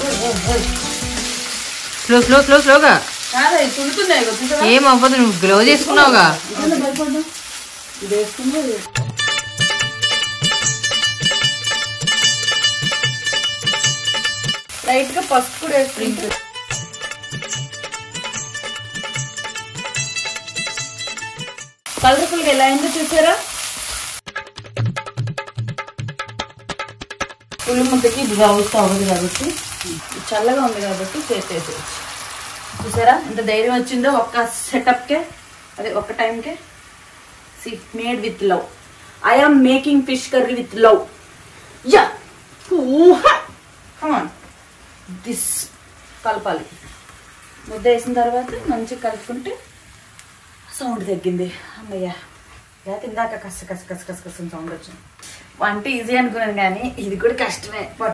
Slow slow slow స్లోగా కాదా ఇది తుడుతున్నాయి కదా, చూసావా? ఏం అవ్వదు నువ్వు గ్లో చేసుకున్నావుగా ఇదేందో భయపడ్డావు? ఇది వేసుకుందో ఇది. లైట్ గా పసుపు కూడా వేసుకుంటే కలర్ఫుల్ గా ఎలా అయిందో చూసారా పులి ముద్దకి ఇది రావుతూ అవ్వదు కాబట్టి ఇది చల్లగా ఉంది కాబట్టి చేసేసేయచ్చు చూసారా ఎంత ధైర్యం వచ్చిందో ఒక్క సెటప్కే అదే ఒక్క టైంకే see made with love I am making fish curry with love yeah come on this కలపాలి ముద్ద వేసిన తర్వాత మంచిగా కలుపుకుంటే సౌండ్ తగ్గింది అమ్మయ్య లేకపోతే ఇందాక కస కస కస కస కస సౌండ్ వచ్చింది వంట ఈజీ అనుకున్నాను కానీ ఇది కూడా కష్టమే